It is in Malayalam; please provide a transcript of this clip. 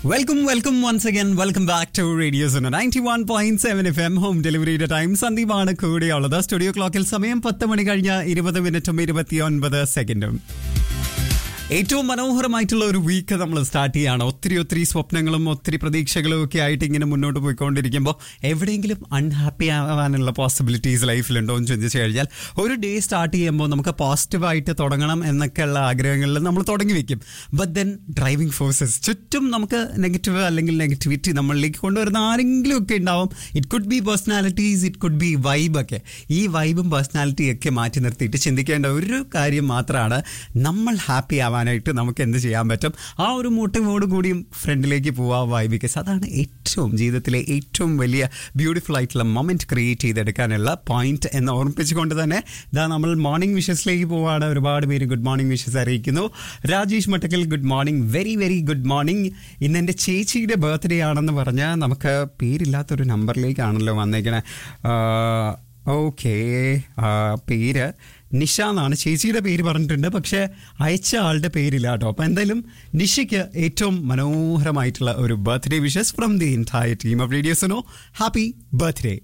welcome welcome once again welcome back to radios ninety one point seven F M home ഡെലിവറിയുടെ ടൈം സന്ദീപാണ് കൂടെയുള്ളത് സ്റ്റുഡിയോ ക്ലോക്കിൽ സമയം പത്ത് മണി കഴിഞ്ഞ ഇരുപത് മിനിറ്റും ഇരുപത്തി ഒൻപത് സെക്കൻഡും ഏറ്റവും മനോഹരമായിട്ടുള്ള ഒരു വീക്ക് നമ്മൾ സ്റ്റാർട്ട് ചെയ്യാണ് ഒത്തിരി ഒത്തിരി സ്വപ്നങ്ങളും ഒത്തിരി പ്രതീക്ഷകളും ഒക്കെ ആയിട്ട് ഇങ്ങനെ മുന്നോട്ട് പോയിക്കൊണ്ടിരിക്കുമ്പോൾ എവിടെയെങ്കിലും അൺഹാപ്പി ആവാനുള്ള പോസിബിലിറ്റീസ് ലൈഫിലുണ്ടോ എന്ന് ചിന്തിച്ചു കഴിഞ്ഞാൽ ഒരു ഡേ സ്റ്റാർട്ട് ചെയ്യുമ്പോൾ നമുക്ക് പോസിറ്റീവായിട്ട് തുടങ്ങണം എന്നൊക്കെയുള്ള ആഗ്രഹങ്ങളിൽ നമ്മൾ തുടങ്ങി വെക്കും ബട്ട് ദെൻ ഡ്രൈവിംഗ് ഫോഴ്സസ് ചുറ്റും നമുക്ക് നെഗറ്റീവ് അല്ലെങ്കിൽ നെഗറ്റിവിറ്റി നമ്മളിലേക്ക് കൊണ്ടുവരുന്ന ആരെങ്കിലും ഒക്കെ ഉണ്ടാവും it could be personalities it could be vibe ഒക്കെ ഈ വൈബും പേഴ്സണാലിറ്റിയും ഒക്കെ മാറ്റി നിർത്തിയിട്ട് ചിന്തിക്കേണ്ട ഒരു കാര്യം മാത്രമാണ് നമ്മൾ ഹാപ്പി ആവാനായിട്ട് നമുക്ക് എന്ത് ചെയ്യാൻ പറ്റും ആ ഒരു മോട്ടീവോട് കൂടിയും ഫ്രണ്ടിലേക്ക് പോവാം വൈ ബിക്കോസ് അതാണ് ഏറ്റവും ജീവിതത്തിലെ ഏറ്റവും വലിയ ബ്യൂട്ടിഫുൾ ആയിട്ടുള്ള മൊമെന്റ് ക്രിയേറ്റ് ചെയ്തെടുക്കാനുള്ള പോയിന്റ് എന്ന് ഓർമ്മിപ്പിച്ചുകൊണ്ട് തന്നെ ഇതാ നമ്മൾ മോർണിംഗ് വിഷസിലേക്ക് പോവാണ് ഒരുപാട് പേര് ഗുഡ് മോർണിംഗ് വിഷസ് അറിയിക്കുന്നു Rajesh Mattakkal good morning very very good morning ഇന്ന് എൻ്റെ ചേച്ചിയുടെ ബർത്ത്ഡേ ആണെന്ന് പറഞ്ഞാൽ നമുക്ക് പേരില്ലാത്തൊരു നമ്പറിലേക്കാണല്ലോ വന്നേക്കണേ ഓക്കെ പേര് നിഷ എന്നാണ് ചേച്ചിയുടെ പേര് പറഞ്ഞിട്ടുണ്ട് പക്ഷേ അയച്ച ആളുടെ പേരില്ല കേട്ടോ അപ്പം എന്തായാലും നിഷയ്ക്ക് ഏറ്റവും മനോഹരമായിട്ടുള്ള ഒരു birthday wishes from the entire team of റേഡിയോസിനോ ഹാപ്പി ബർത്ത്ഡേ